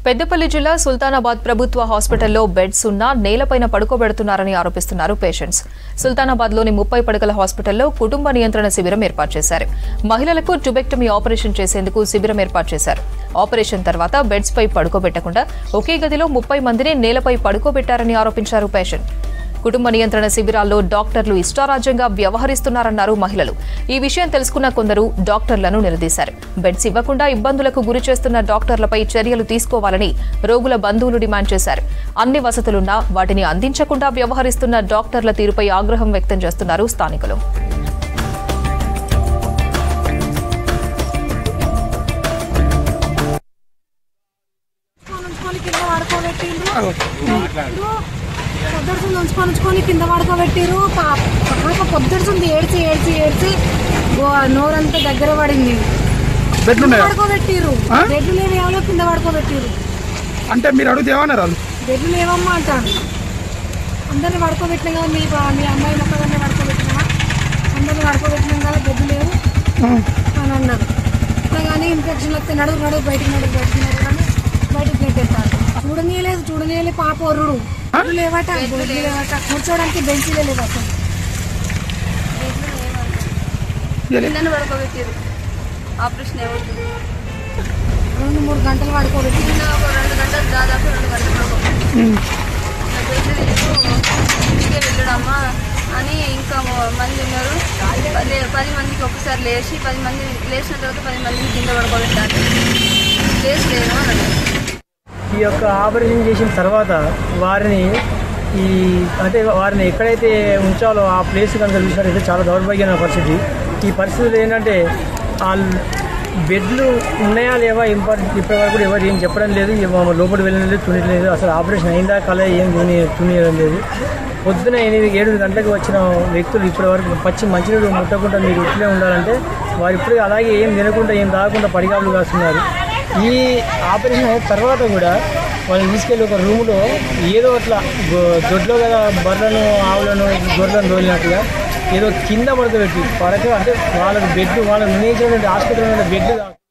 పెద్దపల్లి జిల్లా సుల్తానాబాద్ ప్రభుత్వ హాస్పిటల్లో బెడ్స్ ఉన్నా నేలపైన పడుకోబెడుతున్నారని ఆరోపిస్తున్నారు పేషెంట్స్ సుల్తానాబాద్లోని ముప్పై పడకల హాస్పిటల్లో కుటుంబ నియంత్రణ శిబిరం ఏర్పాటు చేశారు మహిళలకు ట్యుబెక్టమీ ఆపరేషన్ చేసేందుకు శిబిరం ఏర్పాటు చేశారు ఆపరేషన్ తర్వాత బెడ్స్ పై పడుకోబెట్టకుండా ఒకే గదిలో ముప్పై మందిని నేలపై పడుకోబెట్టారని ఆరోపించారు పేషెంట్ కుటుంబ నియంత్రణ శిబిరాల్లో డాక్టర్లు ఇష్టారాజ్యంగా వ్యవహరిస్తున్నారన్నారు మహిళలు ఈ విషయం తెలుసుకున్న కొందరు డాక్టర్లను నిలదీశారు బెడ్స్ ఇవ్వకుండా ఇబ్బందులకు గురి చేస్తున్న డాక్టర్లపై చర్యలు తీసుకోవాలని రోగుల బంధువులు డిమాండ్ చేశారు అన్ని వసతులున్నా వాటిని అందించకుండా వ్యవహరిస్తున్న డాక్టర్ల తీరుపై ఆగ్రహం వ్యక్తం చేస్తున్నారు స్థానికులు ఉంచుకొని కింద పడుకోబెట్టిండ్రు పొద్దుడుతుంది ఉంచుకొని ఉంచుకొని కింద పడుకోబెట్టిర్రు పా- పాప పొద్దుడుతుంది ఏడ్చి ఏడ్చి ఏడ్చి గో- నోరంతా దగ్గర పడింది బెడ్లు కింద ఉన్నాయా పడుకోబెట్టిర్రు ఆ? బెడ్లు లేవు ఎవరో కింద పడుకోబెట్టిర్రు అంటే మీరు అడిగితే ఏమన్నారు వాళ్ళు బెడ్లు లేవమ్మా అంటాను అందరిని పడుకోబెట్టినాం కదా మీ బా- మీ అమ్మాయి మొక్కదాన్ని పడుకోబెట్టినా అందరిని పడుకోబెట్టినాం కదా బెడ్లు లేవు అని అన్నారు అట్లా కానీ ఇన్ఫెక్షన్ వస్తే నడువు నడువు బయటికి నడువు బయటికి నడువు అని బయటికి నెట్టేస్తారు చూడనీయలేదు చూడనీయలే పాప ఒర్రుడు బెడ్లు లేవట బెడ్లు లేవట కూర్చోడానికి బెంచీలే లేవు అసలు కిందన పడుకోబెట్టారు ఆపరేషన్ ఏమవుతుంది రెండు మూడు గంటలు పడుకోబెట్టి కింద ఒక రెండు గంటలు దాదాపు రెండు గంటలు పడుకోబెట్టారు ఇంటికే వెళ్ళడమ్మా అని ఇంకా మొ- మంది ఉన్నారు పది పది మందికి ఒకసారి లేచి పది మంది లేచిన తర్వాత పది మందిని కింద పడుకోబెట్టారు లేచి లేరు అని అన్నారు ఈ యొక్క ఆపరేషన్ చేసిన తర్వాత వారిని ఈ అంటే వారిని ఎక్కడైతే ఉంచాలో ఆ ప్లేస్ కనుక చూసినట్టయితే చాలా దౌర్భాగ్యమైన పరిస్థితి ఈ పరిస్థితులు ఏంటంటే వాళ్ళు బెడ్లు ఉన్నాయా లేవా ఇంపార్టెంట్ ఇప్పటి వరకు కూడా ఎవరు ఏం చెప్పడం లేదు ఇవ- లోపలికి వెళ్ళడం లేదు తునట్లేదు అసలు ఆపరేషన్ అయిందా కల ఏం తుని తునియడం లేదు పొద్దున ఎనిమిది ఏడు గంటలకు వచ్చిన వ్యక్తులు ఇప్పటి వరకు పచ్చి మంచినీళ్ళు ముట్టకుండా మీరు ఇట్లే ఉండాలంటే వారు ఇప్పుడే అలాగే ఏం తినకుండా ఏం తాగకుండా పడిగాపులు కాస్తున్నారు ఈ ఆపరేషన్ అయిన తర్వాత కూడా వాళ్ళని తీసుకెళ్ళి ఒక రూమ్లో ఏదో అట్లా గొ- దొడ్లో కదా బర్రెలను ఆవులను గొర్రెలను తోలినట్టుగా ఏదో కింద పడకబెట్టి పడక అంటే వాళ్ళకి బెడ్ వాళ్ళకి నిర్ణయించినటువంటి హాస్పిటల్ బెడ్